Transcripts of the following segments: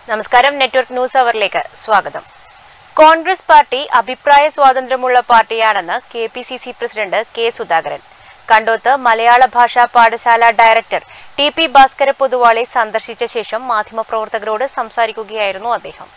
നമസ്കാരം network news അവറിലേക്ക് സ്വാഗതം Congress party അഭിപ്രായ സ്വാതന്ത്ര്യമുള്ള പാർട്ടിയാണെന്ന് K P C C president K Sudhakaran Kandoth Malayala Bhasha Padashala director T P Bhaskara പൊതുവാളെ സന്ദർശിച്ച ശേഷം മാധ്യമപ്രവർത്തകരോട് സംസാരിക്കുകയായിരുന്നു അദ്ദേഹം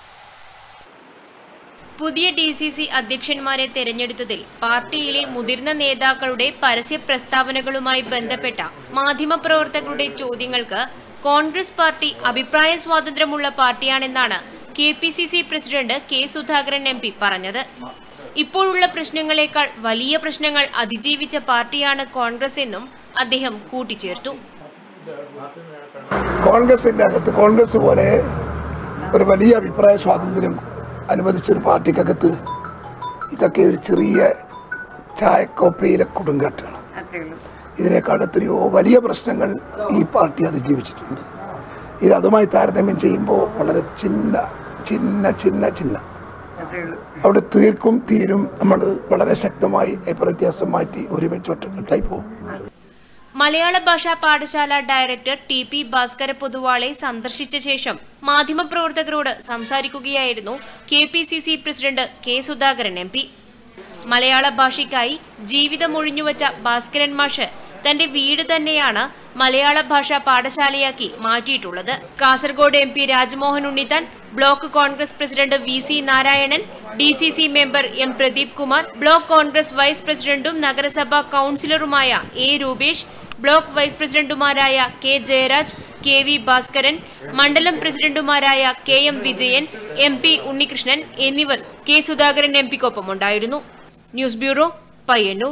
പുതിയ ഡി സി സി അധ്യക്ഷന്മാരെ തെരഞ്ഞെടുത്തതിൽ പാർട്ടിയിലെ മുതിർന്ന നേതാക്കളുടെ പരസ്യ പ്രസ്താവനകളുമായി ബന്ധപ്പെട്ട മാധ്യമപ്രവർത്തകരുടെ ചോദ്യങ്ങൾക്ക് കോൺഗ്രസ് പാർട്ടി അഭിപ്രായ സ്വാതന്ത്ര്യമുള്ള പാർട്ടിയാണെന്നാണ് K P C C president K Sudhakaran M P പറഞ്ഞത് ഇപ്പോഴുള്ള പ്രശ്നങ്ങളെക്കാൾ വലിയ പ്രശ്നങ്ങൾ അതിജീവിച്ച പാർട്ടിയാണ് കോൺഗ്രസ് എന്നും അദ്ദേഹം കൂട്ടിച്ചേർത്തു കോൺഗ്രസിൻ്റെ അകത്ത് കോൺഗ്രസ് പോലെ ഒരു വലിയ അഭിപ്രായ സ്വാതന്ത്ര്യം അനുവദിച്ചൊരു പാർട്ടിക്കകത്ത് ഇതൊക്കെ ഒരു ചെറിയ ചായക്കോപ്പയിലെ കൊടുങ്കാറ്റാണ് ഇതിനേക്കാൾ എത്രയോ വലിയ പ്രശ്നങ്ങൾ ഈ പാർട്ടി അതിജീവിച്ചിട്ടുണ്ട് ഇത് അതുമായി താരതമ്യം ചെയ്യുമ്പോൾ വളരെ ചിന്ന ചിന്ന ചിന്ന ചിന്ന അവിടെ തീർക്കും തീരും നമ്മൾ വളരെ ശക്തമായി അഭിപ്രായവ്യത്യാസം മാറ്റി ഒരുമിച്ച് ഒറ്റക്കെട്ടായി പോകും Malayala Bhasha Padashala director T P Bhaskara പൊതുവാളെ സന്ദർശിച്ച ശേഷം മാധ്യമപ്രവർത്തകരോട് സംസാരിക്കുകയായിരുന്നു K P C C president K Sudhakaran M P മലയാള ഭാഷയ്ക്കായി ജീവിതമൊഴിഞ്ഞുവച്ച ഭാസ്കരൻ മാഷ് തന്റെ വീട് തന്നെയാണ് മലയാള ഭാഷാ പാഠശാലയാക്കി മാറ്റിയിട്ടുള്ളത് Kasaragod M P Rajmohan Unnithan block Congress president V C Narayanan D C C member M Pradeep Kumar block Congress vice പ്രസിഡന്റും നഗരസഭാ കൌൺസിലറുമായ എ രൂപേഷ് ബ്ലോക്ക് വൈസ് പ്രസിഡന്റുമാരായ K Jayaraj K V Bhaskaran മണ്ഡലം പ്രസിഡന്റുമാരായ K M Vijayan M P Unnikrishnan എന്നിവർ കെ സുധാകരൻ എം പിക്കൊപ്പമുണ്ടായിരുന്നു ന്യൂസ് ബ്യൂറോ പയ്യന്നൂർ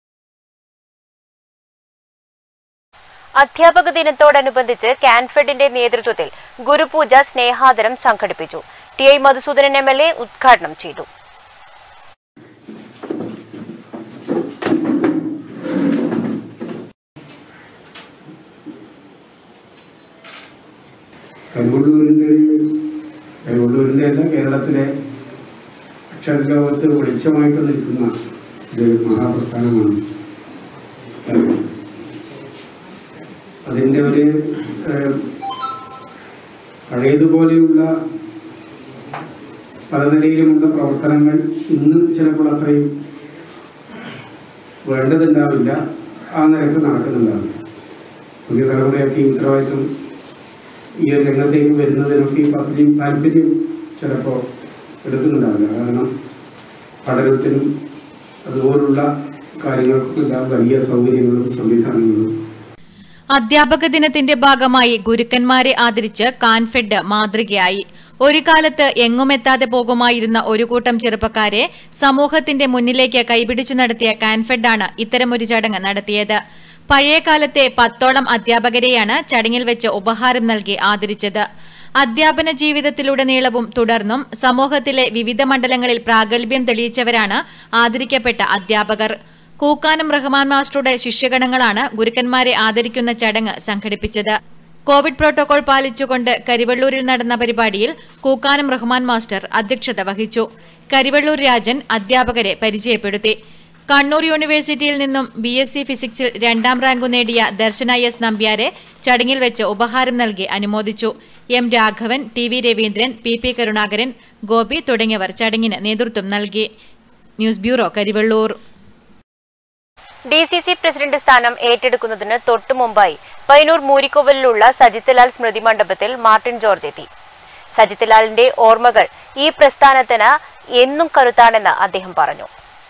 അധ്യാപക ദിനത്തോടനുബന്ധിച്ച് കാൻഫെഡിന്റെ നേതൃത്വത്തിൽ ഗുരുപൂജ സ്നേഹാദരം സംഘടിപ്പിച്ചു T I Madhusoodanan M L A ഉദ്ഘാടനം ചെയ്തു കൈകൊള്ളൂരിൻ്റെ കൈകൊള്ളൂരിൻ്റെ അല്ല കേരളത്തിലെ അക്ഷരലോകത്ത് വെളിച്ചമായിട്ട് നിൽക്കുന്ന ഒരു മഹാപ്രസ്ഥാനമാണ് അതിൻ്റെ ഒരു ഏഹ്, പഴയതുപോലെയുള്ള പല നിലയിലുമുള്ള പ്രവർത്തനങ്ങൾ ഇന്ന് ചിലപ്പോൾ അത്രയും വേണ്ടതുണ്ടാവില്ല ആ നിരക്ക് നടക്കുന്നുണ്ടാവില്ല പുതിയ തലമുറയൊക്കെ ഈ ഉത്തരവാദിത്വം ഈ ഒരു രംഗത്തേക്ക് വരുന്നതിനൊക്കെ ഈ പദ്ധതിയും താല്പര്യം ചിലപ്പോൾ എടുക്കുന്നുണ്ടാവില്ല കാരണം പഠനത്തിനും അതുപോലുള്ള കാര്യങ്ങൾക്കെല്ലാം വലിയ സൗകര്യങ്ങളും സംവിധാനങ്ങളും അധ്യാപക ദിനത്തിന്റെ ഭാഗമായി ഗുരുക്കന്മാരെ ആദരിച്ച് കാൻഫെഡ് മാതൃകയായി ഒരു കാലത്ത് എങ്ങുമെത്താതെ പോകുമായിരുന്ന ഒരു കൂട്ടം ചെറുപ്പക്കാരെ സമൂഹത്തിന്റെ മുന്നിലേക്ക് കൈപിടിച്ചു നടത്തിയ കാൻഫെഡാണ് ഇത്തരമൊരു ചടങ്ങ് നടത്തിയത് പഴയ കാലത്തെ പത്തോളം അധ്യാപകരെയാണ് ചടങ്ങിൽ വെച്ച് ഉപഹാരം നൽകി ആദരിച്ചത് അധ്യാപന ജീവിതത്തിലുടനീളവും തുടർന്നും സമൂഹത്തിലെ വിവിധ മണ്ഡലങ്ങളിൽ പ്രാഗൽഭ്യം തെളിയിച്ചവരാണ് ആദരിക്കപ്പെട്ട അധ്യാപകർ കൂക്കാനം റഹ്മാൻ മാസ്റ്ററുടെ ശിഷ്യഗണങ്ങളാണ് ഗുരുക്കന്മാരെ ആദരിക്കുന്ന ചടങ്ങ് സംഘടിപ്പിച്ചത് കോവിഡ് പ്രോട്ടോകോൾ പാലിച്ചുകൊണ്ട് കരിവള്ളൂരിൽ നടന്ന പരിപാടിയിൽ കൂക്കാനം റഹ്മാൻ മാസ്റ്റർ അധ്യക്ഷത വഹിച്ചു കരിവള്ളൂർ രാജൻ അധ്യാപകരെ പരിചയപ്പെടുത്തി കണ്ണൂർ യൂണിവേഴ്സിറ്റിയിൽ നിന്നും ബി എസ് സി ഫിസിക്സിൽ രണ്ടാം റാങ്കു നേടിയ ദർശന എസ് നമ്പ്യാരെ ചടങ്ങിൽ വെച്ച് ഉപഹാരം നൽകി അനുമോദിച്ചു M Raghavan T V Raveendran P P Karunakaran Gopi തുടങ്ങിയവർ ചടങ്ങിന് നേതൃത്വം നൽകി news bureau Karivellur D C C president സ്ഥാനം ഏറ്റെടുക്കുന്നതിന് തൊട്ടു മുമ്പായി പയ്യന്നൂർ മൂരിക്കോവലിലുള്ള സജിത് ലാൽ സ്മൃതി മണ്ഡപത്തിൽ മാർട്ടിൻ ജോർജ് എത്തി സജിത് ലാലിന്റെ ഓർമ്മകൾ ഈ പ്രസ്ഥാനത്തിന് എന്നും കരുത്താണെന്ന് അദ്ദേഹം പറഞ്ഞു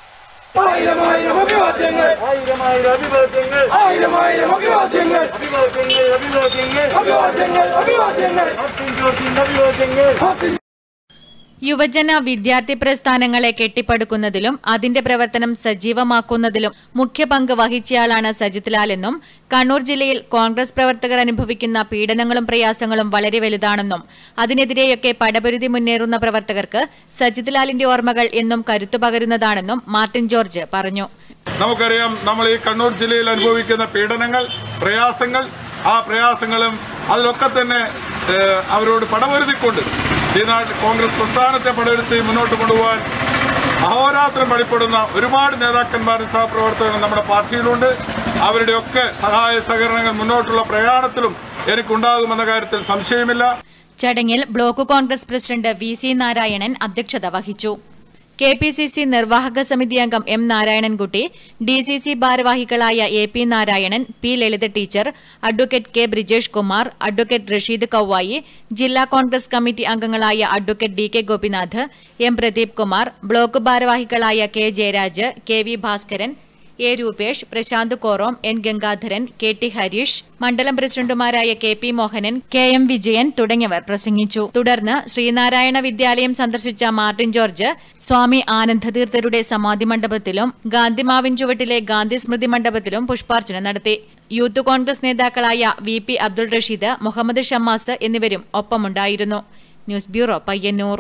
യുവജന വിദ്യാർത്ഥി പ്രസ്ഥാനങ്ങളെ കെട്ടിപ്പടുക്കുന്നതിലും അതിന്റെ പ്രവർത്തനം സജീവമാക്കുന്നതിലും മുഖ്യ പങ്ക് വഹിച്ചയാളാണ് സജിത് ലാൽ എന്നും കണ്ണൂർ ജില്ലയിൽ കോൺഗ്രസ് പ്രവർത്തകർ അനുഭവിക്കുന്ന പീഡനങ്ങളും പ്രയാസങ്ങളും വളരെ വലുതാണെന്നും അതിനെതിരെയൊക്കെ പടപൊരുതി മുന്നേറുന്ന പ്രവർത്തകർക്ക് സജിത് ലാലിന്റെ ഓർമ്മകൾ എന്നും കരുത്തു പകരുന്നതാണെന്നും മാർട്ടിൻ ജോർജ് പറഞ്ഞു നമുക്കറിയാം നമ്മൾ ഈ കണ്ണൂർ ജില്ലയിൽ അനുഭവിക്കുന്ന പീഡനങ്ങൾ പ്രയാസങ്ങൾ ആ പ്രയാസങ്ങളും അതിലൊക്കെ തന്നെ ഏഹ്, അവരോട് പടവരുത്തിക്കൊണ്ട് ഈ നാട്ടിൽ കോൺഗ്രസ് പ്രസ്ഥാനത്തെ പടവരുത്തി മുന്നോട്ട് കൊണ്ടുപോകാൻ അഹോരാത്രം വഴിപ്പെടുന്ന ഒരുപാട് നേതാക്കന്മാരും സഹപ്രവർത്തകരും നമ്മുടെ പാർട്ടിയിലുണ്ട് അവരുടെയൊക്കെ സഹായ സഹകരണങ്ങൾ മുന്നോട്ടുള്ള പ്രയാണത്തിലും എനിക്കുണ്ടാകുമെന്ന കാര്യത്തിൽ സംശയമില്ല ചടങ്ങിൽ block Congress president V C Narayanan അധ്യക്ഷത വഹിച്ചു കെ പി സി സി നിർവാഹക സമിതി അംഗം M Narayanankutty D C C ഭാരവാഹികളായ A P Narayanan P Lalitha teacher advocate K Brijesh Kumar advocate Rasheed Kavvayi ജില്ലാ കോൺഗ്രസ് കമ്മിറ്റി അംഗങ്ങളായ advocate D K Gopinath M Pradeep Kumar block ഭാരവാഹികളായ K Jayaraj K V Bhaskaran A Rupesh Prashanth Korom N Gangadharan K T Harish മണ്ഡലം പ്രസിഡന്റുമാരായ K P Mohanan K M Vijayan തുടങ്ങിയവർ പ്രസംഗിച്ചു തുടർന്ന് ശ്രീനാരായണ വിദ്യാലയം സന്ദർശിച്ച മാർട്ടിൻ ജോർജ് സ്വാമി ആനന്ദതീർത്ഥരുടെ സമാധി മണ്ഡപത്തിലും ഗാന്ധിമാവിൻ ചുവട്ടിലെ ഗാന്ധി സ്മൃതി മണ്ഡപത്തിലും പുഷ്പാർച്ചന നടത്തി യൂത്ത് കോൺഗ്രസ് നേതാക്കളായ വി പി അബ്ദുൾ റഷീദ് മുഹമ്മദ് ഷമ്മാസ് എന്നിവരും ഒപ്പമുണ്ടായിരുന്നു ന്യൂസ് ബ്യൂറോ പയ്യന്നൂർ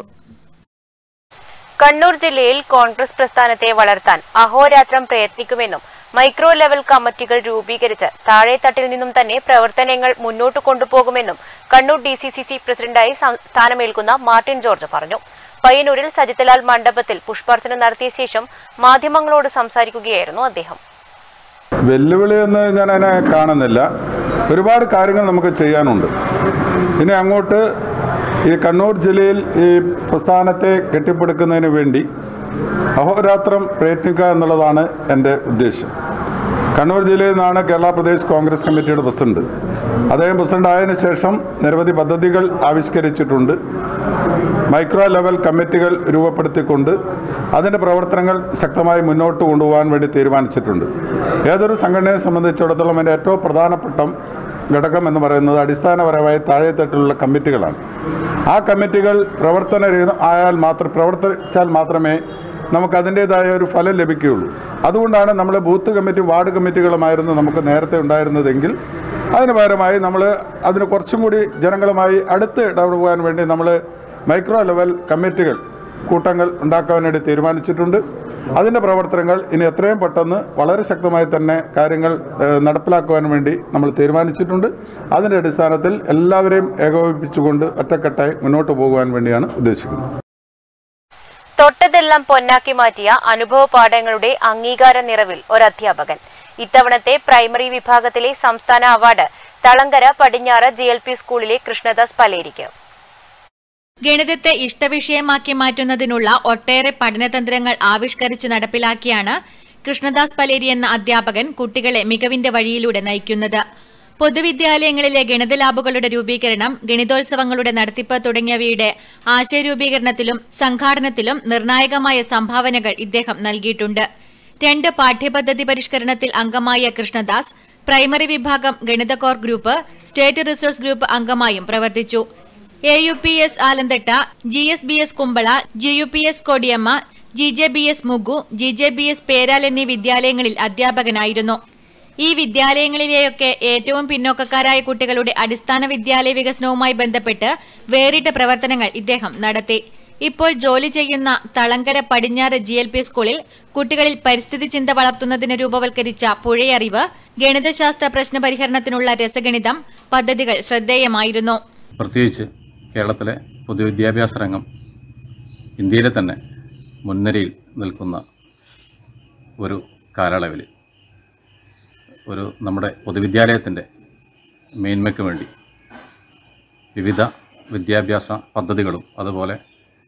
കണ്ണൂർ ജില്ലയിൽ കോൺഗ്രസ് പ്രസ്ഥാനത്തെ വളർത്താൻ അഹോരാത്രം പ്രയത്നിക്കുമെന്നും മൈക്രോ ലെവൽ കമ്മിറ്റികൾ രൂപീകരിച്ച് താഴെത്തട്ടിൽ നിന്നും തന്നെ പ്രവർത്തനങ്ങൾ മുന്നോട്ട് കൊണ്ടുപോകുമെന്നും Kannur D C C C പ്രസിഡന്റായി സം- സ്ഥാനമേൽക്കുന്ന മാർട്ടിൻ ജോർജ് പറഞ്ഞു പയ്യന്നൂരിൽ സജിത്തലാൽ മണ്ഡപത്തിൽ പുഷ്പാർച്ചന നടത്തിയ ശേഷം മാധ്യമങ്ങളോട് സംസാരിക്കുകയായിരുന്നു അദ്ദേഹം വെല്ലുവിളി എന്ന് ഞാൻ അതിനെ കാണുന്നില്ല ഒരുപാട് കാര്യങ്ങൾ നമുക്ക് ചെയ്യാനുണ്ട് ഇനി അങ്ങോട്ട് ഈ കണ്ണൂർ ജില്ലയിൽ ഈ പ്രസ്ഥാനത്തെ കെട്ടിപ്പടുക്കുന്നതിന് വേണ്ടി അഹോരാത്രം പ്രയത്നിക്കുക എന്നുള്ളതാണ് എൻ്റെ ഉദ്ദേശം കണ്ണൂർ ജില്ലയിൽ നിന്നാണ് കേരള പ്രദേശ് കോൺഗ്രസ് കമ്മിറ്റിയുടെ പ്രസിഡന്റ് അദ്ദേഹം പ്രസിഡന്റ് ആയതിനു ശേഷം നിരവധി പദ്ധതികൾ ആവിഷ്കരിച്ചിട്ടുണ്ട് മൈക്രോ ലെവൽ കമ്മിറ്റികൾ രൂപപ്പെടുത്തിക്കൊണ്ട് അതിൻ്റെ പ്രവർത്തനങ്ങൾ ശക്തമായി മുന്നോട്ട് കൊണ്ടുപോകാൻ വേണ്ടി തീരുമാനിച്ചിട്ടുണ്ട് ഏതൊരു സംഘടനയെ സംബന്ധിച്ചിടത്തോളം അതിൻ്റെ ഏറ്റവും പ്രധാനപ്പെട്ട ഘടകം എന്ന് പറയുന്നത് അടിസ്ഥാനപരമായി താഴെത്തട്ടിലുള്ള കമ്മിറ്റികളാണ് ആ കമ്മിറ്റികൾ പ്രവർത്തനരഹിതം ആയാൽ മാത്രം പ്രവർത്തിച്ചാൽ മാത്രമേ നമുക്ക് അതിൻ്റേതായ ഒരു ഫലം ലഭിക്കുകയുള്ളൂ അതുകൊണ്ടാണ് നമ്മൾ ബൂത്ത് കമ്മിറ്റി വാർഡ് കമ്മിറ്റികളുമായിരുന്നു നമുക്ക് നേരത്തെ ഉണ്ടായിരുന്നതെങ്കിൽ അതിന് പകരമായി നമ്മൾ അതിന് കുറച്ചും കൂടി ജനങ്ങളുമായി അടുത്ത് ഇടപെടുവാൻ വേണ്ടി നമ്മൾ മൈക്രോ ലെവൽ കമ്മിറ്റികൾ കൂട്ടങ്ങൾ ഉണ്ടാക്കാൻ വേണ്ടി തീരുമാനിച്ചിട്ടുണ്ട് അതിൻ്റെ പ്രവർത്തനങ്ങൾ ഇനി എത്രയും പെട്ടെന്ന് വളരെ ശക്തമായി തന്നെ കാര്യങ്ങൾ ഏഹ്, നടപ്പിലാക്കുവാൻ വേണ്ടി നമ്മൾ തീരുമാനിച്ചിട്ടുണ്ട് അതിൻ്റെ അടിസ്ഥാനത്തിൽ എല്ലാവരെയും ഏകോപിപ്പിച്ചുകൊണ്ട് ഒറ്റക്കെട്ടായി മുന്നോട്ട് പോകുവാൻ വേണ്ടിയാണ് ഉദ്ദേശിക്കുന്നത് തൊട്ടതെല്ലാം പൊന്നാക്കി മാറ്റിയ അനുഭവ പാഠങ്ങളുടെ അംഗീകാര നിറവിൽ ഒരധ്യാപകൻ ഇത്തവണത്തെ പ്രൈമറി വിഭാഗത്തിലെ സംസ്ഥാന അവാർഡ് തളങ്കര പടിഞ്ഞാറ് ജി എൽ പി സ്കൂളിലെ കൃഷ്ണദാസ് പലേരിക്ക് ഗണിതത്തെ ഇഷ്ടവിഷയമാക്കി മാറ്റുന്നതിനുള്ള ഒട്ടേറെ പഠനതന്ത്രങ്ങൾ ആവിഷ്കരിച്ച് നടപ്പിലാക്കിയാണ് കൃഷ്ണദാസ് പലേരി എന്ന അധ്യാപകൻ കുട്ടികളെ മികവിന്റെ വഴിയിലൂടെ നയിക്കുന്നത് പൊതുവിദ്യാലയങ്ങളിലെ ഗണിത ലാബുകളുടെ രൂപീകരണം ഗണിതോത്സവങ്ങളുടെ നടത്തിപ്പ് തുടങ്ങിയവയുടെ ആശയരൂപീകരണത്തിലും സംഘാടനത്തിലും നിർണായകമായ സംഭാവനകൾ ഇദ്ദേഹം നൽകിയിട്ടുണ്ട് രണ്ട് പാഠ്യപദ്ധതി പരിഷ്കരണത്തിൽ അംഗമായ കൃഷ്ണദാസ് പ്രൈമറി വിഭാഗം ഗണിത core group state resource group അംഗമായും പ്രവർത്തിച്ചു A U P S Alanthatta G S B S Kumbla G U P S Kodiyamma G J B S Mugu G J B S Peral എന്നീ വിദ്യാലയങ്ങളിൽ അധ്യാപകനായിരുന്നു ഈ വിദ്യാലയങ്ങളിലെയൊക്കെ ഏറ്റവും പിന്നോക്കക്കാരായ കുട്ടികളുടെ അടിസ്ഥാന വിദ്യാലയ വികസനവുമായി ബന്ധപ്പെട്ട് വേറിട്ട പ്രവർത്തനങ്ങൾ ഇദ്ദേഹം നടത്തി ഇപ്പോൾ ജോലി ചെയ്യുന്ന തളങ്കര പടിഞ്ഞാറ് ജി എൽ പി സ്കൂളിൽ കുട്ടികളിൽ പരിസ്ഥിതി ചിന്ത വളർത്തുന്നതിന് രൂപവൽക്കരിച്ച പുഴയറിവ് ഗണിതശാസ്ത്ര പ്രശ്ന പരിഹരണത്തിനുള്ള രസഗണിതം പദ്ധതികൾ ശ്രദ്ധേയമായിരുന്നു പ്രത്യേകിച്ച് കേരളത്തിലെ പൊതുവിദ്യാഭ്യാസ രംഗം ഇന്ത്യയിലെ തന്നെ മുൻനിരയിൽ നിൽക്കുന്ന ഒരു കാലയളവിൽ ഒരു നമ്മുടെ പൊതുവിദ്യാലയത്തിൻ്റെ മേന്മയ്ക്ക് വേണ്ടി വിവിധ വിദ്യാഭ്യാസ പദ്ധതികളും അതുപോലെ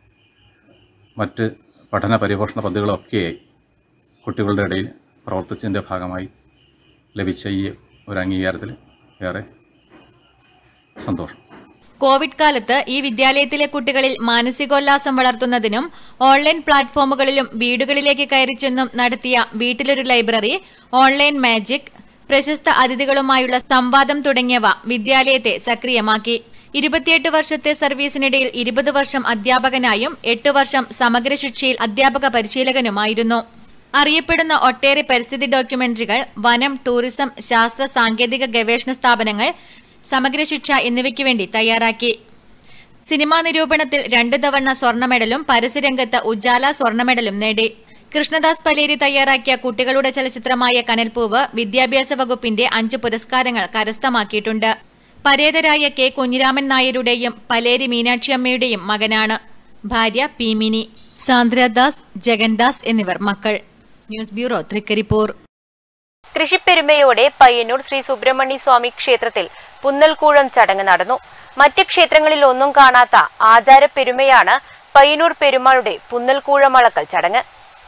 മറ്റ് പഠന പരിപോഷണ പദ്ധതികളൊക്കെയായി കുട്ടികളുടെ ഇടയിൽ പ്രവർത്തിച്ചതിൻ്റെ ഭാഗമായി ലഭിച്ച ഈ ഒരു അംഗീകാരത്തിൽ ഏറെ സന്തോഷം കോവിഡ് കാലത്ത് ഈ വിദ്യാലയത്തിലെ കുട്ടികളിൽ മാനസികോല്ലാസം വളർത്തുന്നതിനും ഓൺലൈൻ പ്ലാറ്റ്ഫോമുകളിലും വീടുകളിലേക്ക് കയറിച്ചെന്നും നടത്തിയ വീട്ടിലൊരു ലൈബ്രറി ഓൺലൈൻ മാജിക് പ്രശസ്ത അതിഥികളുമായുള്ള സംവാദം തുടങ്ങിയവ വിദ്യാലയത്തെ സക്രിയമാക്കി ഇരുപത്തിയെട്ട് വർഷത്തെ സർവീസിനിടയിൽ ഇരുപത് വർഷം അധ്യാപകനായും എട്ട് വർഷം സമഗ്ര ശിക്ഷയിൽ അധ്യാപക പരിശീലകനുമായിരുന്നു അറിയപ്പെടുന്ന ഒട്ടേറെ പരിസ്ഥിതി ഡോക്യുമെന്ററികൾ വനം ടൂറിസം ശാസ്ത്ര സാങ്കേതിക ഗവേഷണ സ്ഥാപനങ്ങൾ സമഗ്ര ശിക്ഷ എന്നിവയ്ക്ക് വേണ്ടി തയ്യാറാക്കി സിനിമാ നിരൂപണത്തിൽ രണ്ട് തവണ സ്വർണ്ണ മെഡലും പരസ്യരംഗത്ത് ഉജാല സ്വർണ്ണ മെഡലും നേടി കൃഷ്ണദാസ് പലേരി തയ്യാറാക്കിയ കുട്ടികളുടെ ചലച്ചിത്രമായ കനൽപൂവ് വിദ്യാഭ്യാസ വകുപ്പിന്റെ അഞ്ച് പുരസ്കാരങ്ങൾ കരസ്ഥമാക്കിയിട്ടുണ്ട് പരേതരായ കെ കുഞ്ഞിരാമൻ നായരുടെയും പലേരി മീനാക്ഷിയമ്മയുടെയും മകനാണ് ഭാര്യ പി മിനി സാന്ദ്രദാസ് ജഗൻദാസ് എന്നിവർ മക്കൾ ന്യൂസ് ബ്യൂറോ തൃക്കരിപ്പൂർ കൃഷിപ്പെരുമയോടെ പയ്യന്നൂർ ശ്രീ സുബ്രഹ്മണ്യ സ്വാമി ക്ഷേത്രത്തിൽ പുന്നൽക്കൂഴം ചടങ്ങ് നടന്നു മറ്റ് ക്ഷേത്രങ്ങളിൽ ഒന്നും കാണാത്ത ആചാരപ്പെരുമയാണ് പയ്യന്നൂർ പെരുമാളുടെ പുന്നൽക്കൂഴമളക്കൽ ചടങ്ങ്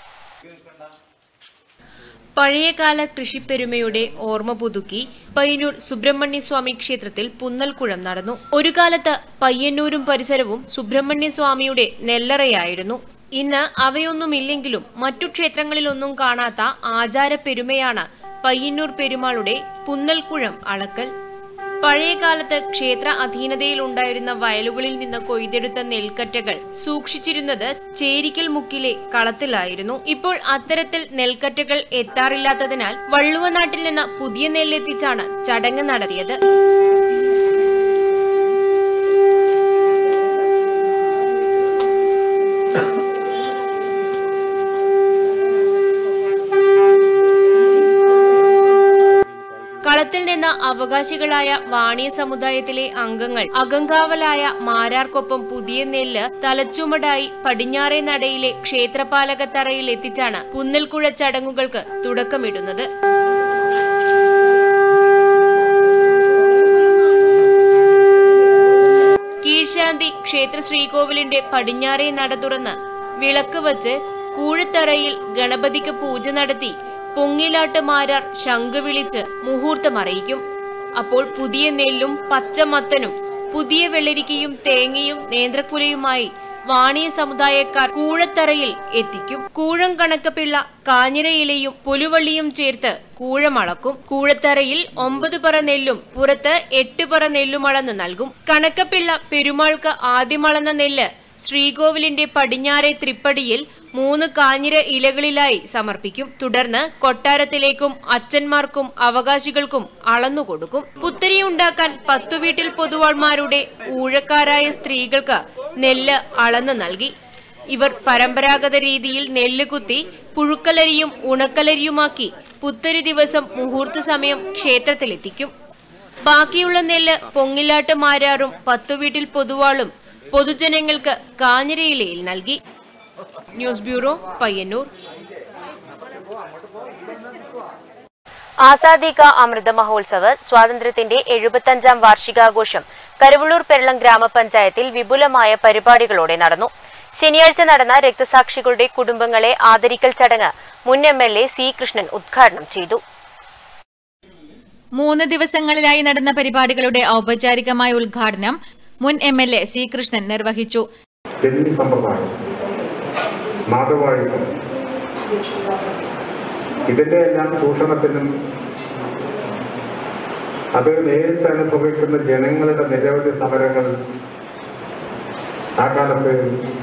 പഴയകാല കൃഷിപ്പെരുമയുടെ ഓർമ്മ പുതുക്കി പയ്യന്നൂർ സുബ്രഹ്മണ്യ സ്വാമി ക്ഷേത്രത്തിൽ പുന്നൽക്കുഴം നടന്നു ഒരു കാലത്ത് പയ്യന്നൂരും പരിസരവും സുബ്രഹ്മണ്യ സ്വാമിയുടെ നെല്ലറയായിരുന്നു ഇന്ന് അവയൊന്നുമില്ലെങ്കിലും മറ്റു ക്ഷേത്രങ്ങളിലൊന്നും കാണാത്ത ആചാരപ്പെരുമയാണ് പയ്യന്നൂർ പെരുമാളുടെ പുന്നൽക്കുഴം അളക്കൽ പഴയകാലത്ത് ക്ഷേത്ര അധീനതയിലുണ്ടായിരുന്ന വയലുകളിൽ നിന്ന് കൊയ്തെടുത്ത നെൽക്കറ്റകൾ സൂക്ഷിച്ചിരുന്നത് ചേരിക്കൽ മുക്കിലെ കളത്തിലായിരുന്നു ഇപ്പോൾ അത്തരത്തിൽ നെൽക്കറ്റകൾ എത്താറില്ലാത്തതിനാൽ വള്ളുവനാട്ടിൽ നിന്ന് പുതിയ നെല്ലെത്തിച്ചാണ് ചടങ്ങ് നടത്തിയത് കളത്തിൽ നിന്ന് അവകാശികളായ വാണിയ സമുദായത്തിലെ അംഗങ്ങൾ അകങ്കാവലായ മാരാർക്കൊപ്പം പുതിയ നെല്ല് തലച്ചുമടായി പടിഞ്ഞാറേ നടയിലെ ക്ഷേത്രപാലകത്തറയിൽ എത്തിച്ചാണ് പുന്നൽക്കുഴ ചടങ്ങുകൾക്ക് തുടക്കമിടുന്നത് കീഴ്ശാന്തി ക്ഷേത്ര ശ്രീകോവിലിന്റെ പടിഞ്ഞാറേ നട തുറന്ന് വിളക്ക് വച്ച് കൂഴത്തറയിൽ ഗണപതിക്ക് പൂജ നടത്തി പൊങ്ങിലാട്ട് മാരാർ ശംഖ് വിളിച്ച് മുഹൂർത്തം അറിയിക്കും അപ്പോൾ പുതിയ നെല്ലും പച്ചമത്തനും പുതിയ വെള്ളരിക്കയും തേങ്ങയും നേന്ത്രക്കുലയുമായി വാണിയ സമുദായക്കാർ കൂഴത്തറയിൽ എത്തിക്കും കൂഴം കണക്കപ്പിള്ള കാഞ്ഞിരയിലയും പുലുവള്ളിയും ചേർത്ത് കൂഴമളക്കും കൂഴത്തറയിൽ ഒമ്പത് പറ നെല്ലും പുറത്ത് എട്ട് പറ നെല്ലും അളന്ന് നൽകും കണക്കപ്പിള്ള പെരുമാൾക്ക് ആദ്യമളന്ന നെല്ല് ശ്രീകോവിലിന്റെ പടിഞ്ഞാറെ തൃപ്പടിയിൽ മൂന്ന് കാഞ്ഞിര ഇലകളിലായി സമർപ്പിക്കും തുടർന്ന് കൊട്ടാരത്തിലേക്കും അച്ഛന്മാർക്കും അവകാശികൾക്കും അളന്നുകൊടുക്കും പുത്തരി ഉണ്ടാക്കാൻ പത്തു വീട്ടിൽ പൊതുവാൾമാരുടെ ഊഴക്കാരായ സ്ത്രീകൾക്ക് നെല്ല് അളന്നു നൽകി ഇവർ പരമ്പരാഗത രീതിയിൽ നെല്ല് കുത്തി പുഴുക്കലരിയും ഉണക്കലരിയുമാക്കി പുത്തരി ദിവസം മുഹൂർത്ത സമയം ക്ഷേത്രത്തിലെത്തിക്കും ബാക്കിയുള്ള നെല്ല് പൊങ്ങിലാട്ട് മാരാറും പത്തുവീട്ടിൽ പൊതുവാളും പൊതുജനങ്ങൾക്ക് കാഞ്ഞിരയിലയിൽ നൽകി ന്യൂസ് ബ്യൂറോ പയ്യന്നൂർ ആസാദി കാ അമൃത മഹോത്സവ് സ്വാതന്ത്ര്യത്തിന്റെ എഴുപത്തഞ്ചാം വാർഷികാഘോഷം കരുവള്ളൂർ പെരളം ഗ്രാമപഞ്ചായത്തിൽ വിപുലമായ പരിപാടികളോടെ നടന്നു ശനിയാഴ്ച നടന്ന രക്തസാക്ഷികളുടെ കുടുംബങ്ങളെ ആദരിക്കൽ ചടങ്ങ് മുൻ M L A C Krishnan ഉദ്ഘാടനം ചെയ്തു മൂന്ന് ദിവസങ്ങളിലായി നടന്ന പരിപാടികളുടെ ഔപചാരികമായ ഉദ്ഘാടനം മുൻ M L A C Krishnan നിർവഹിച്ചു ജന്മി സമ്പ്രദായം നാടുവാഴികൾ ഇതിന്റെ എല്ലാം ചൂഷണത്തിനും അത് നേരിട്ട് അനുഭവിക്കുന്ന ജനങ്ങളുടെ നിരവധി സമരങ്ങൾ ആ കാലത്ത്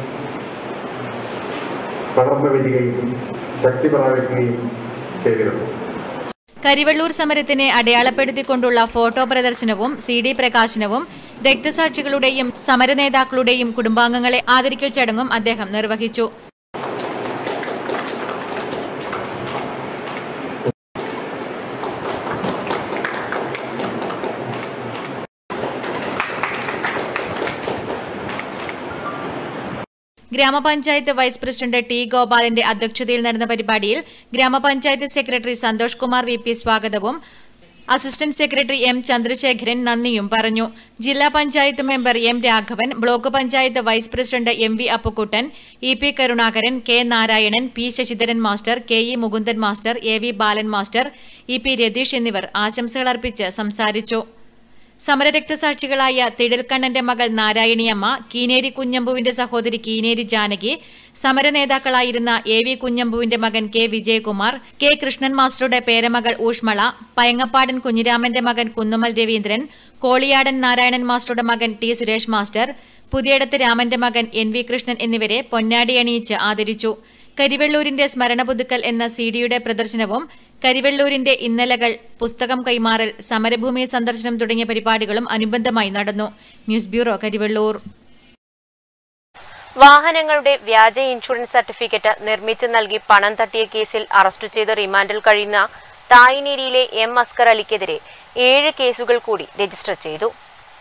വളർന്നു വരികയും ശക്തി പ്രാപിക്കുകയും ചെയ്തിരുന്നു കരിവള്ളൂർ സമരത്തിനെ അടയാളപ്പെടുത്തിക്കൊണ്ടുള്ള ഫോട്ടോ പ്രദർശനവും സി ഡി പ്രകാശനവും രക്തസാക്ഷികളുടെയും സമരനേതാക്കളുടെയും കുടുംബാംഗങ്ങളെ ആദരിക്കൽ ചടങ്ങും അദ്ദേഹം നിർവഹിച്ചു ഗ്രാമപഞ്ചായത്ത് വൈസ് പ്രസിഡന്റ് ടി ഗോപാലന്റെ അധ്യക്ഷതയിൽ നടന്ന പരിപാടിയിൽ ഗ്രാമപഞ്ചായത്ത് secretary Santhosh Kumar V P സ്വാഗതവും അസിസ്റ്റന്റ് സെക്രട്ടറി എം ചന്ദ്രശേഖരൻ നന്ദിയും പറഞ്ഞു ജില്ലാ panchayat member M Raghavan block panchayat vice president M V Appukuttan E P Karunakaran K Narayanan P Sasidharan master K E Mukundan master A V Balan master E P Ratheesh എന്നിവർ ആശംസകൾ അർപ്പിച്ച് സംസാരിച്ചു സമരരക്തസാക്ഷികളായ തിടൽക്കണ്ണന്റെ മകൾ നാരായണിയമ്മ കീനേരി കുഞ്ഞമ്പുവിന്റെ സഹോദരി കീനേരി ജാനകി സമരനേതാക്കളായിരുന്ന എ വി കുഞ്ഞമ്പുവിന്റെ മകൻ കെ വിജയകുമാർ കെ കൃഷ്ണൻ മാസ്റ്ററുടെ പേരമകൾ ഊഷ്മള പയങ്ങപ്പാടൻ കുഞ്ഞിരാമന്റെ മകൻ കുന്നുമൽ രവീന്ദ്രൻ കോളിയാടൻ നാരായണൻ മാസ്റ്ററുടെ മകൻ ടി സുരേഷ് മാസ്റ്റർ പുതിയടത്ത് രാമന്റെ മകൻ എൻ വി കൃഷ്ണൻ എന്നിവരെ പൊന്നാടി അണിയിച്ച് ആദരിച്ചു കരിവെള്ളൂരിന്റെ സ്മരണ പുതുക്കൽ എന്ന സിഡിയുടെ പ്രദർശനവും കരിവെള്ളൂരിന്റെ ഇന്നലകൾ പുസ്തകം കൈമാറൽ സമരഭൂമി സന്ദർശനം തുടങ്ങിയ പരിപാടികളും അനുബന്ധമായി നടന്നു ന്യൂസ് ബ്യൂറോ കരിവെള്ളൂർ വാഹനങ്ങളുടെ വ്യാജ ഇൻഷുറൻസ് സർട്ടിഫിക്കറ്റ് നിർമ്മിച്ചു നൽകി പണം തട്ടിയ കേസിൽ അറസ്റ്റ് ചെയ്ത് റിമാൻഡിൽ കഴിയുന്ന തായിനേരിയിലെ എം അസ്കർ അലിക്കെതിരെ ഏഴ് കേസുകൾ കൂടി രജിസ്റ്റർ ചെയ്തു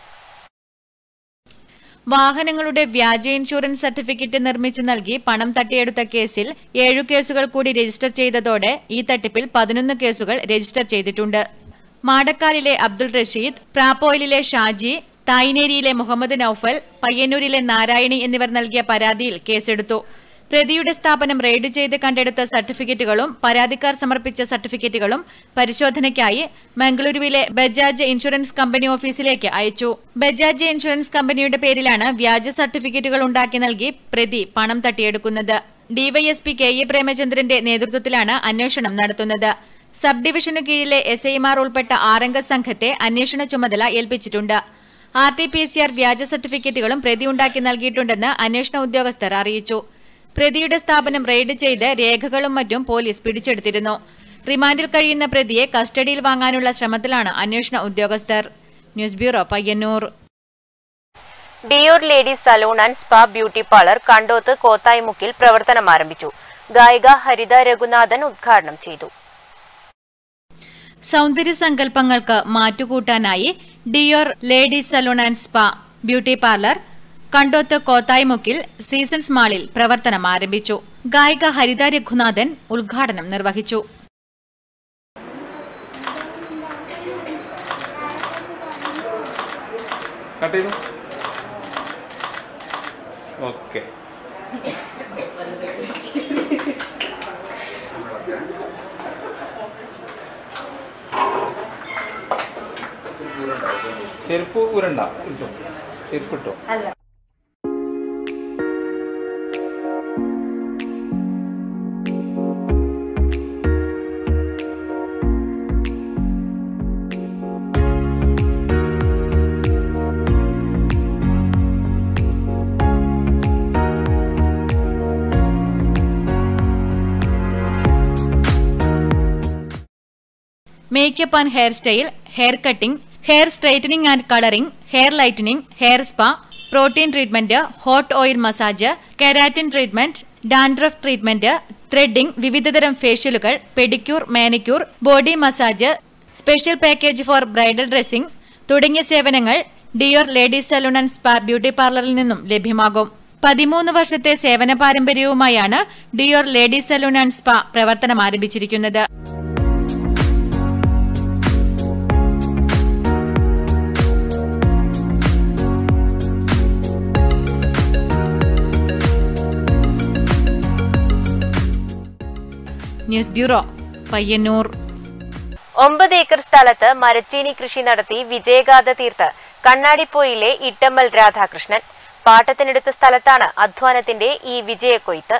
വാഹനങ്ങളുടെ വ്യാജ ഇൻഷുറൻസ് സർട്ടിഫിക്കറ്റ് നിർമ്മിച്ചു നൽകി പണം തട്ടിയെടുത്ത കേസിൽ ഏഴു കേസുകൾ കൂടി രജിസ്റ്റർ ചെയ്തതോടെ ഈ തട്ടിപ്പിൽ പതിനൊന്ന് കേസുകൾ രജിസ്റ്റർ ചെയ്തിട്ടുണ്ട് മാടക്കാലിലെ അബ്ദുൾ റഷീദ് പ്രാപ്പോയിലിലെ ഷാജി തായ്നേരിയിലെ മുഹമ്മദ് നൌഫൽ പയ്യന്നൂരിലെ നാരായണി എന്നിവർ നൽകിയ പരാതിയിൽ കേസെടുത്തു പ്രതിയുടെ സ്ഥാപനം റെയ്ഡ് ചെയ്ത് കണ്ടെടുത്ത സർട്ടിഫിക്കറ്റുകളും പരാതിക്കാർ സമർപ്പിച്ച സർട്ടിഫിക്കറ്റുകളും പരിശോധനയ്ക്കായി മംഗളൂരുവിലെ ബജാജ് ഇൻഷുറൻസ് കമ്പനി ഓഫീസിലേക്ക് അയച്ചു ബജാജ് ഇൻഷുറൻസ് കമ്പനിയുടെ പേരിലാണ് വ്യാജ സർട്ടിഫിക്കറ്റുകൾ ഉണ്ടാക്കി നൽകി പ്രതി പണം തട്ടിയെടുക്കുന്നത് ഡിവൈഎസ്പി കെ എ പ്രേമചന്ദ്രന്റെ നേതൃത്വത്തിലാണ് അന്വേഷണം നടത്തുന്നത് സബ് ഡിവിഷനു കീഴിലെ എസ് ഐമാർ ഉൾപ്പെട്ട ആറംഗ സംഘത്തെ അന്വേഷണ ചുമതല ഏൽപ്പിച്ചിട്ടുണ്ട് R T P C R വ്യാജ സർട്ടിഫിക്കറ്റുകളും പ്രതി ഉണ്ടാക്കി നൽകിയിട്ടുണ്ടെന്ന് അന്വേഷണ ഉദ്യോഗസ്ഥർ അറിയിച്ചു പ്രതിയുടെ സ്ഥാപനം റെയ്ഡ് ചെയ്ത് രേഖകളും മറ്റും പോലീസ് പിടിച്ചെടുത്തിരുന്നു റിമാൻഡിൽ കഴിയുന്ന പ്രതിയെ കസ്റ്റഡിയിൽ വാങ്ങാനുള്ള ശ്രമത്തിലാണ് അന്വേഷണ ഉദ്യോഗസ്ഥർ news bureau Payyanur Dior ladies salon and spa beauty parlour Kandoth കോത്തായിമുക്കിൽ പ്രവർത്തനം ആരംഭിച്ചു ഗായിക ഹരിത രഘുനാഥൻ ഉദ്ഘാടനം ചെയ്തു സൗന്ദര്യ സങ്കല്പങ്ങൾക്ക് മാറ്റുകൂട്ടാനായി Dior ladies salon and spa beauty parlour Kandoth കോത്തായിമുക്കിൽ സീസൺസ് മാളിൽ പ്രവർത്തനം ആരംഭിച്ചു ഗായിക ഹരിത രഘുനാഥൻ ഉദ്ഘാടനം നിർവഹിച്ചു കട്ട് ചെയ്തു ഓക്കെ ചെരുപ്പ് ഉരണ്ട ഇട്ടോ ചെരുപ്പ് ഇട്ടോ makeup and hair style hair cutting hair straightening and colouring hair lightening hair spa protein treatment hot oil massage keratin treatment dandruff treatment threading വിവിധതരം ഫേഷ്യലുകൾ pedicure manicure body massage special package for bridal dressing തുടങ്ങിയ സേവനങ്ങൾ Dior ladies salon and spa beauty പാർലറിൽ നിന്നും ലഭ്യമാകും പതിമൂന്ന് വർഷത്തെ സേവന പാരമ്പര്യവുമായാണ് Dior ladies salon and spa പ്രവർത്തനം ആരംഭിച്ചിരിക്കുന്നത് ന്യൂസ് ബ്യൂറോ പയ്യന്നൂർ ഒമ്പത് ഏക്കർ സ്ഥലത്ത് മരച്ചീനി കൃഷി നടത്തി വിജയഗാഥ തീർത്ത് കണ്ണാടിപ്പോയിലെ ഇട്ടമ്മൽ രാധാകൃഷ്ണൻ പാട്ടത്തിനെടുത്ത സ്ഥലത്താണ് അധ്വാനത്തിന്റെ ഈ വിജയക്കൊയ്ത്ത്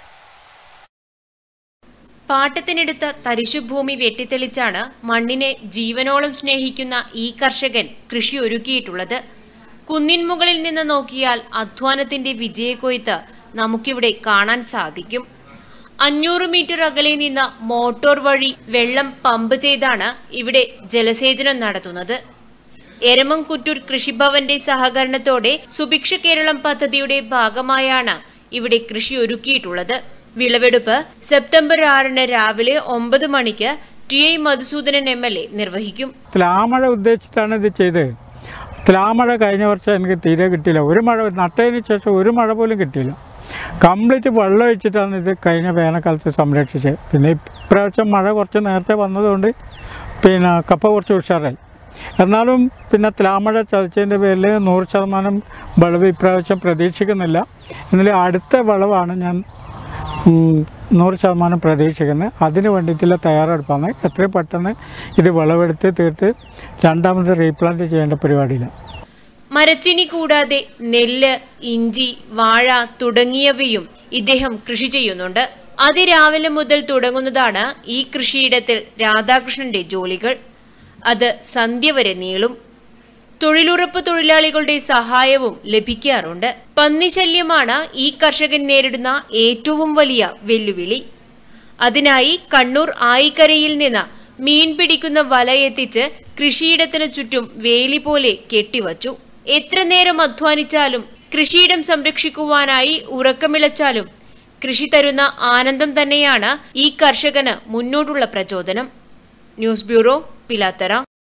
പാട്ടത്തിനെടുത്ത തരിശുഭൂമി വെട്ടിത്തെളിച്ചാണ് മണ്ണിനെ ജീവനോളം സ്നേഹിക്കുന്ന ഈ കർഷകൻ കൃഷി ഒരുക്കിയിട്ടുള്ളത് കുന്നിൻ മുകളിൽ നിന്ന് നോക്കിയാൽ അധ്വാനത്തിന്റെ വിജയക്കൊയ്ത്ത് നമുക്കിവിടെ കാണാൻ സാധിക്കും അഞ്ഞൂറ് മീറ്റർ അകലെ നിന്ന് മോട്ടോർ വഴി വെള്ളം പമ്പ് ചെയ്താണ് ഇവിടെ ജലസേചനം നടത്തുന്നത് എരമംകുറ്റൂർ കൃഷിഭവന്റെ സഹകരണത്തോടെ സുഭിക്ഷ കേരളം പദ്ധതിയുടെ ഭാഗമായാണ് ഇവിടെ കൃഷി ഒരുക്കിയിട്ടുള്ളത് വിളവെടുപ്പ് സെപ്റ്റംബർ ആറിന് രാവിലെ ഒമ്പത് മണിക്ക് T I Madhusoodanan M L A നിർവഹിക്കും തുലാമഴ ഉദ്ദേശിച്ചിട്ടാണ് ഇത് ചെയ്തത് തുലാമഴ കഴിഞ്ഞ വർഷം എനിക്ക് തീരെ കിട്ടിയില്ല ഒരു മഴ നട്ടതിന് ശേഷം ഒരു മഴ പോലും കിട്ടിയില്ല കംപ്ലീറ്റ് വെള്ളം ഒഴിച്ചിട്ടാണ് ഇത് കഴിഞ്ഞ വേനൽക്കാലത്ത് സംരക്ഷിച്ചത് പിന്നെ ഇപ്രാവശ്യം മഴ കുറച്ച് നേരത്തെ വന്നതുകൊണ്ട് പിന്നെ കപ്പ കുറച്ച് ഉഷാറായി എന്നാലും പിന്നെ തുലാമഴ ചതച്ചതിൻ്റെ പേരിൽ നൂറ് ശതമാനം വിളവ് ഇപ്രാവശ്യം പ്രതീക്ഷിക്കുന്നില്ല എന്നാലും അടുത്ത വിളവാണ് ഞാൻ ഉം, നൂറ് ശതമാനം പ്രതീക്ഷിക്കുന്നത് അതിന് വേണ്ടിയിട്ടുള്ള തയ്യാറെടുപ്പാണ് എത്രയും പെട്ടെന്ന് ഇത് വിളവെടുത്ത് തീർത്ത് രണ്ടാമത് റീപ്ലാന്റ് ചെയ്യേണ്ട പരിപാടിയില്ല മരച്ചിനി കൂടാതെ നെല്ല് ഇഞ്ചി വാഴ തുടങ്ങിയവയും ഇദ്ദേഹം കൃഷി ചെയ്യുന്നുണ്ട് അതിരാവിലെ മുതൽ തുടങ്ങുന്നതാണ് ഈ കൃഷിയിടത്തിൽ രാധാകൃഷ്ണന്റെ ജോലികൾ അത് സന്ധ്യ വരെ നീളും തൊഴിലുറപ്പ് തൊഴിലാളികളുടെ സഹായവും ലഭിക്കാറുണ്ട് പന്നിശല്യമാണ് ഈ കർഷകൻ നേരിടുന്ന ഏറ്റവും വലിയ വെല്ലുവിളി അതിനായി കണ്ണൂർ ആയിക്കരയിൽ നിന്ന് മീൻ പിടിക്കുന്ന വലയെത്തിച്ച് കൃഷിയിടത്തിനു ചുറ്റും വേലി പോലെ കെട്ടിവച്ചു എത്ര നേരം അധ്വാനിച്ചാലും കൃഷിയിടം സംരക്ഷിക്കുവാനായി ഉറക്കമിളച്ചാലും കൃഷി തരുന്ന ആനന്ദം തന്നെയാണ് ഈ കർഷകന് മുന്നോട്ടുള്ള പ്രചോദനം ന്യൂസ് ബ്യൂറോ പിലാത്തറ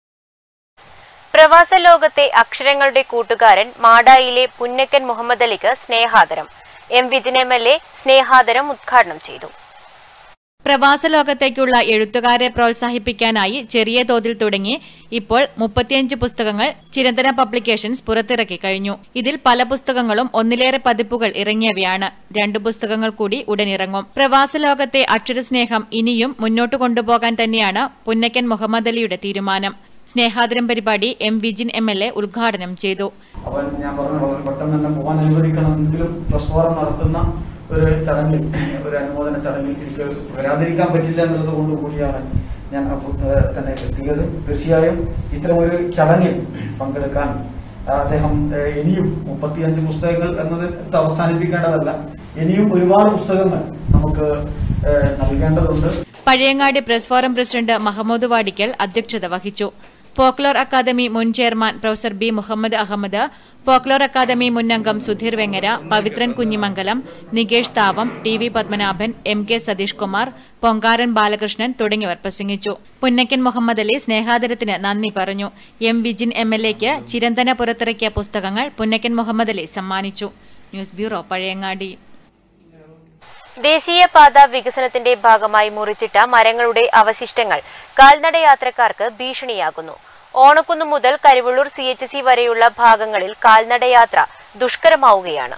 പ്രവാസ ലോകത്തെ അക്ഷരങ്ങളുടെ കൂട്ടുകാരൻ മാടായിലെ പുന്നക്കൻ മുഹമ്മദ് അലിക്ക് സ്നേഹാദരം M Vijin M L A സ്നേഹാദരം ഉദ്ഘാടനം ചെയ്തു പ്രവാസ ലോകത്തേക്കുള്ള എഴുത്തുകാരെ പ്രോത്സാഹിപ്പിക്കാനായി ചെറിയ തോതിൽ തുടങ്ങി ഇപ്പോൾ മുപ്പത്തിയഞ്ച് പുസ്തകങ്ങൾ ചിരന്തന പബ്ലിക്കേഷൻസ് പുറത്തിറക്കി കഴിഞ്ഞു ഇതിൽ പല പുസ്തകങ്ങളും ഒന്നിലേറെ പതിപ്പുകൾ ഇറങ്ങിയവയാണ് രണ്ടു പുസ്തകങ്ങൾ കൂടി ഉടനിറങ്ങും പ്രവാസ ലോകത്തെ അക്ഷരസ്നേഹം ഇനിയും മുന്നോട്ട് കൊണ്ടുപോകാൻ തന്നെയാണ് പുന്നക്കൻ മുഹമ്മദ് അലിയുടെ തീരുമാനം സ്നേഹാദരം പരിപാടി M Vijin M L A ഉദ്ഘാടനം ചെയ്തു അവൻ ഞാൻ പറഞ്ഞു വളരെ പെട്ടെന്ന് തന്നെ പോകാൻ അനുവദിക്കണമെങ്കിലും പ്രസ് ഫോറം നടത്തുന്ന ഒരു ചടങ്ങിൽ ഒരു അനുമോദന ചടങ്ങിൽ എനിക്ക് വരാതിരിക്കാൻ പറ്റില്ല എന്നുള്ളത് കൊണ്ട് കൂടിയാണ് ഞാൻ അപ്പോൾ, ഏഹ്, തന്നെ എത്തിയത് തീർച്ചയായും ഇത്തരം ഒരു ചടങ്ങിൽ പങ്കെടുക്കാൻ അദ്ദേഹം ഏഹ്, ഇനിയും മുപ്പത്തിയഞ്ച് പുസ്തകങ്ങൾ എന്നത് അവസാനിപ്പിക്കേണ്ടതല്ല ഇനിയും ഒരുപാട് പുസ്തകങ്ങൾ നമുക്ക് ഏഹ്, നൽകേണ്ടതുണ്ട് Pazhayangadi press forum president Mahmood Vadikkal അധ്യക്ഷത വഹിച്ചു ഫോക്ലോർ അക്കാദമി മുൻ chairman professor B Muhammad Ahmed folklore academy മുൻ അംഗം Sudheer Vengara Pavithran Kunhimangalam Nikesh Thavam T V Padmanabhan M K Satheesh Kumar Pongaran Balakrishnan തുടങ്ങിയവർ പ്രസംഗിച്ചു പുന്നക്കൻ മുഹമ്മദ് അലി സ്നേഹാദരത്തിന് നന്ദി പറഞ്ഞു എം വിജിൻ എം എൽ എക്ക് ചിരന്തന പുറത്തിറക്കിയ പുസ്തകങ്ങൾ പുന്നക്കൻ മുഹമ്മദ് അലി സമ്മാനിച്ചു ന്യൂസ് ബ്യൂറോ പഴയങ്ങാടി ദേശീയപാത വികസനത്തിന്റെ ഭാഗമായി മുറിച്ചിട്ട മരങ്ങളുടെ അവശിഷ്ടങ്ങൾ കാൽനട യാത്രക്കാർക്ക് ഭീഷണിയാകുന്നു ഓണക്കുന്ന് മുതൽ കരിവള്ളൂർ സി എച്ച് സി വരെയുള്ള ഭാഗങ്ങളിൽ കാൽനടയാത്ര ദുഷ്കരമാവുകയാണ്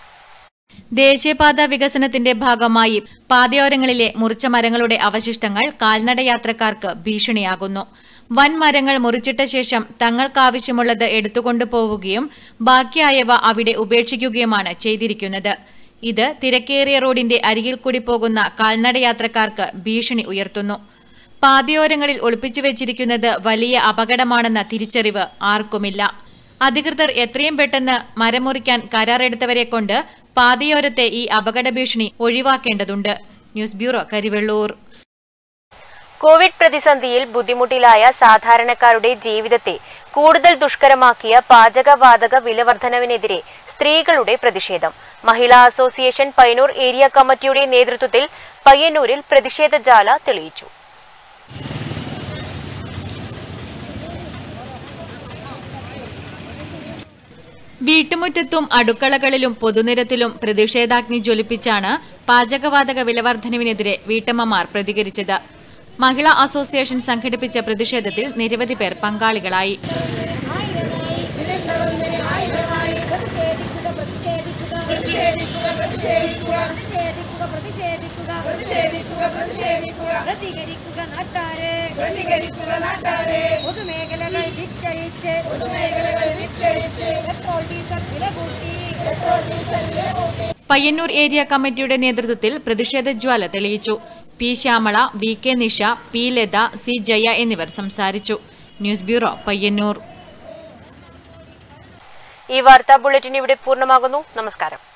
ദേശീയപാത വികസനത്തിന്റെ ഭാഗമായി പാതയോരങ്ങളിലെ മുറിച്ച മരങ്ങളുടെ അവശിഷ്ടങ്ങൾ കാൽനട യാത്രക്കാർക്ക് ഭീഷണിയാകുന്നു വൻ മരങ്ങൾ മുറിച്ചിട്ട ശേഷം തങ്ങൾക്കാവശ്യമുള്ളത് എടുത്തുകൊണ്ടു പോവുകയും ബാക്കിയായവ അവിടെ ഉപേക്ഷിക്കുകയുമാണ് ചെയ്തിരിക്കുന്നത് ഇത് തിരക്കേറിയ റോഡിന്റെ അരികിൽ കൂടി പോകുന്ന കാൽനട യാത്രക്കാർക്ക് ഭീഷണി ഉയർത്തുന്നു പാതയോരങ്ങളിൽ ഒളിപ്പിച്ചു വെച്ചിരിക്കുന്നത് വലിയ അപകടമാണെന്ന തിരിച്ചറിവ് ആർക്കുമില്ല അധികൃതർ എത്രയും പെട്ടെന്ന് മരം മുറിക്കാൻ കരാറെടുത്തവരെ കൊണ്ട് പാതയോരത്തെ ഈ അപകട ഭീഷണി ഒഴിവാക്കേണ്ടതുണ്ട് ന്യൂസ് ബ്യൂറോ കരിവെള്ളൂർ കോവിഡ് പ്രതിസന്ധിയിൽ ബുദ്ധിമുട്ടിലായ സാധാരണക്കാരുടെ ജീവിതത്തെ കൂടുതൽ ദുഷ്കരമാക്കിയ പാചകവാതക വിലവർദ്ധനവിനെതിരെ സ്ത്രീകളുടെ പ്രതിഷേധം മഹിളാ അസോസിയേഷൻ പയ്യന്നൂർ ഏരിയ കമ്മിറ്റിയുടെ നേതൃത്വത്തിൽ പയ്യന്നൂരിൽ പ്രതിഷേധ ജാല തെളിയിച്ചു വീട്ടുമുറ്റത്തും അടുക്കളകളിലും പൊതുനിരത്തിലും പ്രതിഷേധാഗ്നി ജ്വലിപ്പിച്ചാണ് പാചകവാതക വിലവർദ്ധനവിനെതിരെ വീട്ടമ്മമാർ പ്രതികരിച്ചത് മഹിളാ അസോസിയേഷൻ സംഘടിപ്പിച്ച പ്രതിഷേധത്തിൽ നിരവധി പേർ പങ്കാളികളായി പ്രതികരിക്കുക നാട്ടാരെ പ്രതികരിക്കുക നാട്ടാരെ പൊതുമേഖലകൾ വിറ്റഴിച്ച് പൊതുമേഖലകൾ വിറ്റഴിച്ച് പെട്രോൾ ഡീസൽ വില കൂട്ടി പെട്രോൾ ഡീസൽ വില കൂട്ടി പയ്യന്നൂർ ഏരിയ കമ്മിറ്റിയുടെ നേതൃത്വത്തിൽ പ്രതിഷേധ ജ്വാല തെളിയിച്ചു P Shyamala V K Nisha P Latha C Jaya എന്നിവർ സംസാരിച്ചു ന്യൂസ് ബ്യൂറോ പയ്യന്നൂർ ഈ വാർത്താ ബുള്ളറ്റിൻ ഇവിടെ പൂർണ്ണമാകുന്നു നമസ്കാരം